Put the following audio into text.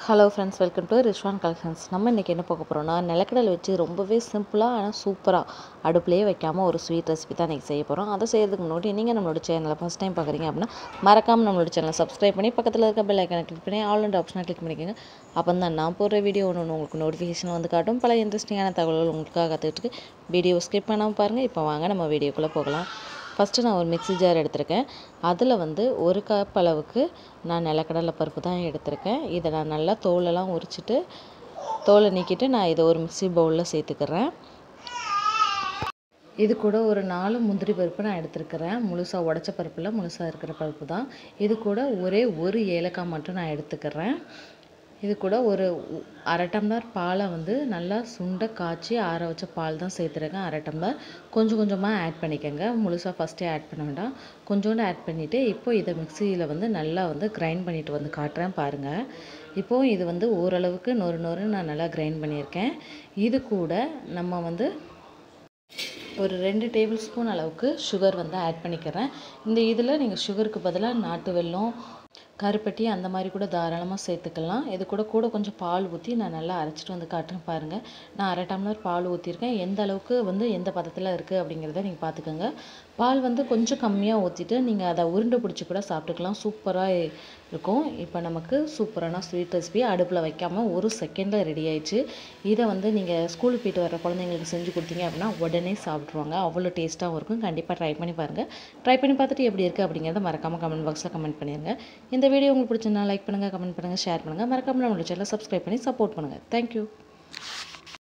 hello friends welcome to Rizwan collections நம்ம இன்றைக்கி என்ன பார்க்க போகிறோம்னா நிலக்கடலை வச்சு ரொம்பவே சிம்பிளாக ஆனால் சூப்பராக அடுப்புலேயே வைக்காமல் ஒரு ஸ்வீட் ரெசிபி தான் இன்றைக்கி செய்ய போகிறோம் அதை செய்யறதுக்கு முன்னாடி நீங்கள் நம்மளோட சேனலை ஃபஸ்ட் டைம் பார்க்குறீங்க அப்படின்னா மறக்காமல் நம்மளோட சேனலை சப்ஸ்கிரைப் பண்ணி பக்கத்தில் இருக்க பெல் ஐக்கனை கிளிக் பண்ணி ஆல் அண்ட் ஆப்ஷனாக கிளிக் பண்ணிக்கோங்க அப்போ தான் நான் போடுற வீடியோ ஒன்று ஒன்று உங்களுக்கு நோட்டிஃபிகேஷன் வந்து காட்டும் பல இன்ட்ரெஸ்டிங்கான தகவல்கள் உங்களுக்காக காத்துக்கிட்டு வீடியோ ஸ்கிப் பண்ணாமல் பாருங்கள் இப்போ வாங்க நம்ம வீடியோக்குள்ளே போகலாம் ஃபஸ்ட்டு நான் ஒரு மிக்ஸி ஜார் எடுத்திருக்கேன் அதில் வந்து ஒரு கப் அளவுக்கு நான் நிலக்கடலை பருப்பு தான் எடுத்திருக்கேன் இதை நான் நல்லா தோலெல்லாம் உரிச்சிட்டு தோலை நீக்கிட்டு நான் இதை ஒரு மிக்ஸி பவுலில் சேர்த்துக்கிறேன் இது கூட ஒரு நாலு முந்திரி பருப்பு நான் எடுத்துருக்கிறேன் முழுசாக உடச்ச பருப்பில் முழுசாக இருக்கிற பருப்பு தான் இது கூட ஒரே ஒரு ஏலக்காய் மட்டும் நான் எடுத்துக்கிறேன் இது கூட ஒரு உ- அரை டம்ளர் பாலை வந்து நல்லா சுண்ட காய்ச்சி ஆற வச்ச பால் தான் சேர்த்துருக்கேன் அரை டம்ளர் கொஞ்சம் கொஞ்சமாக ஆட் பண்ணிக்கோங்க முழுசாக ஃபஸ்ட்டே ஆட் பண்ண வேண்டாம் கொஞ்சோண்டு ஆட் பண்ணிவிட்டு இப்போ இதை மிக்சியில் வந்து நல்லா வந்து கிரைண்ட் பண்ணிட்டு வந்து காட்டுறேன் பாருங்கள் இப்போது இது வந்து ஓரளவுக்கு நொறு நொறு நான் நல்லா கிரைண்ட் பண்ணியிருக்கேன் இது கூட நம்ம வந்து ஒரு ரெண்டு டேபிள் ஸ்பூன் அளவுக்கு சுகர் வந்து ஆட் பண்ணிக்கிறேன் இந்த இதில் நீங்கள் சுகருக்கு பதிலாக நாட்டு வெல்லம் கருப்பட்டி அந்த மாதிரி கூட தாராளமாக சேர்த்துக்கலாம் இது கூட கூட கொஞ்சம் பால் ஊற்றி நான் நல்லா அரைச்சிட்டு வந்து காட்டுறேன் பாருங்கள் நான் அரை டம்ளர் பால் ஊற்றிருக்கேன் எந்த அளவுக்கு வந்து எந்த பதத்தில் இருக்குது அப்படிங்கிறத நீங்கள் பார்த்துக்கோங்க பால் வந்து கொஞ்சம் கம்மியாக ஊற்றிட்டு நீங்கள் அதை உருண்டை பிடிச்சி கூட சாப்பிட்டுக்கலாம் சூப்பராக இருக்கும் இப்போ நமக்கு சூப்பரான ஸ்வீட் ரெசிபி அடுப்பில் வைக்காமல் ஒரு செகண்டில் ரெடி ஆயிடுச்சு இதை வந்து நீங்கள் ஸ்கூலுக்கு போயிட்டு வர குழந்தைங்களுக்கு செஞ்சு கொடுத்தீங்க அப்படின்னா உடனே சாப்பிட்ருவாங்க அவ்வளோ டேஸ்ட்டாகவும் இருக்கும் கண்டிப்பாக ட்ரை பண்ணி பாருங்கள் ட்ரை பண்ணி பார்த்துட்டு எப்படி இருக்குது அப்படிங்கிறத மறக்காமல் கமெண்ட் பாக்ஸில் கமெண்ட் பண்ணிடுங்க இந்த வீடியோ உங்களுக்கு பிடிச்சிருந்தா லைக் பண்ணுங்கள் கமெண்ட் பண்ணுங்கள் ஷேர் பண்ணுங்கள் மறக்காமல் நம்மளோட சேனலை சப்ஸ்கிரைப் பண்ணி சப்போர்ட் பண்ணுங்கள் தேங்க்யூ